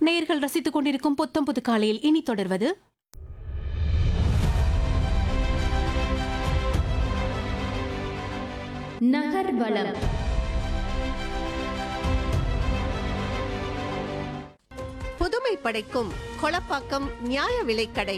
நேயர்கள் ரசித்துக் கொண்டிருக்கும் புத்தம் புது காலையில் இனி தொடர்வது நகர்வலம் புதுமை படைக்கும் கொளப்பாக்கம் நியாய விலைக்கடை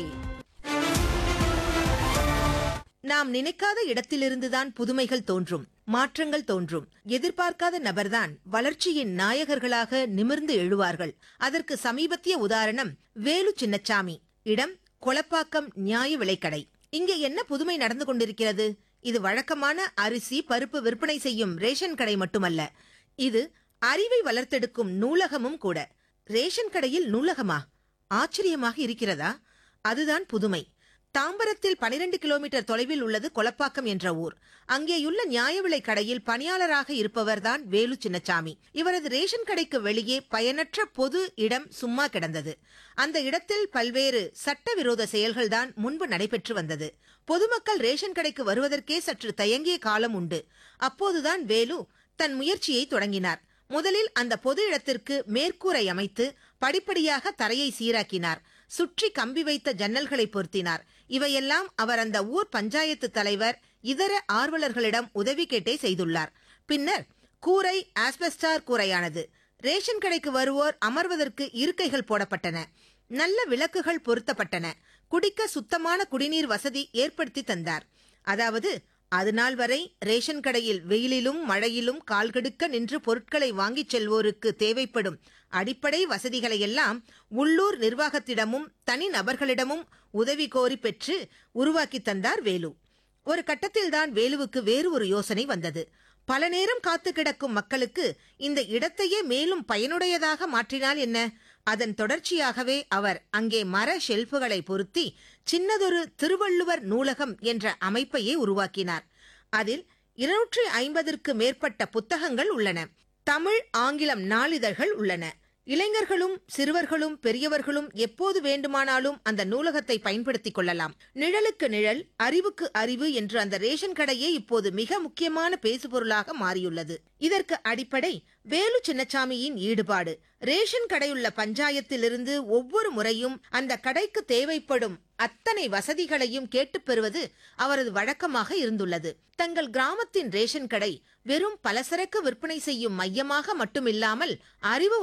நாம் நினைக்காத இடத்திலிருந்துதான் புதுமைகள் தோன்றும் மாற்றங்கள் தோன்றும் எதிர்பார்க்காத நபர்தான் வளர்ச்சியின் நாயகர்களாக நிமிர்ந்து எழுவார்கள் அதற்கு சமீபத்திய உதாரணம் வேலு சின்னச்சாமி இடம் கொளப்பாக்கம் நியாய விலைக்கடை இங்கே என்ன புதுமை நடந்து கொண்டிருக்கிறது இது வழக்கமான அரிசி பருப்பு விற்பனை செய்யும் ரேஷன் கடை மட்டுமல்ல இது அறிவை வளர்த்தெடுக்கும் நூலகமும் கூட ரேஷன் கடையில் நூலகமா ஆச்சரியமாக இருக்கிறதா அதுதான் புதுமை தாம்பரத்தில் 12 கிலோமீட்டர் தொலைவில் உள்ளது கொலப்பாக்கம் என்ற ஊர் அங்கேயுள்ள நியாய விலை கடையில் பணியாளராக இருப்பவர்தான் வேலு சின்னச்சாமி இவரது ரேஷன் கடைக்கு வெளியே பயனற்ற பொது இடம் சும்மா கிடந்தது அந்த இடத்தில் பல்வேறு சட்டவிரோத செயல்கள்தான் முன்பு நடைபெற்று வந்தது பொதுமக்கள் ரேஷன் கடைக்கு வருவதற்கே சற்று தயங்கிய காலம் உண்டு அப்போதுதான் வேலு தன் முயற்சியை தொடங்கினார் முதலில் அந்த பொது இடத்திற்கு மேற்கூரை அமைத்து படிப்படியாக தரையை சீராக்கினார் சுற்றி கம்பி வைத்த ஜன்னல்களை பொருத்தினார் இவையெல்லாம் அவர் அந்த ஊர் பஞ்சாயத்து தலைவர் இதர ஆர்வலர்களிடம் உதவி கேட்டே செய்துள்ளார் பின்னர் கூரை ஆஸ்பெஸ்டார் கூரையானது ரேஷன் கடைக்கு வருவோர் அமர்வதற்கு இருக்கைகள் போடப்பட்டன நல்ல விளக்குகள் பொருத்தப்பட்டன குடிக்க சுத்தமான குடிநீர் வசதி ஏற்படுத்தி தந்தார் அதாவது அது நாள் வரை ரேஷன் கடையில் வெயிலிலும் மழையிலும் கால்கடுக்க நின்று பொருட்களை வாங்கிச் செல்வோருக்கு தேவைப்படும் அடிப்படை வசதிகளை எல்லாம் உள்ளூர் நிர்வாகத்திடமும் தனி நபர்களிடமும் உதவி கோரி பெற்று உருவாக்கி தந்தார் வேலு ஒரு கட்டத்தில்தான் வேலுவுக்கு வேறு ஒரு யோசனை வந்தது பல நேரம் காத்து கிடக்கும் மக்களுக்கு இந்த இடத்தையே மேலும் பயனுடையதாக மாற்றினால் என்ன அதன் தொடர்ச்சியாகவே அவர் அங்கே மர ஷெல்ஃபுகளை பொருத்தி சின்னதொரு திருவள்ளுவர் நூலகம் என்ற அமைப்பையே உருவாக்கினார் அதில் இருநூற்றி ஐம்பதற்கு மேற்பட்ட புத்தகங்கள் உள்ளன தமிழ் ஆங்கிலம் நாளிதழ்கள் உள்ளன இளைஞர்களும் சிறுவர்களும் பெரியவர்களும் எப்போது வேண்டுமானாலும் அந்த நூலகத்தை பயன்படுத்திக் கொள்ளலாம் நிழலுக்கு நிழல் அறிவுக்கு அறிவு என்று அந்த ரேஷன் கடையே இப்போது மிக முக்கியமான பேசுபொருளாக மாறியுள்ளது இதற்கு அடிப்படை வேலு சின்னசாமியின் ஈடுபாடு ரேஷன் கடையுள்ள பஞ்சாயத்திலிருந்து ஒவ்வொரு முறையும் அந்த கடைக்கு தேவைப்படும் அத்தனை வசதிகளையும் கேட்டுப் பெறுவது அவரது வழக்கமாக இருந்துள்ளது தங்கள் கிராமத்தின் ரேஷன் கடை வெறும் பலசரக்கு விற்பனை செய்யும் மையமாக மட்டுமில்லாமல் அறிவு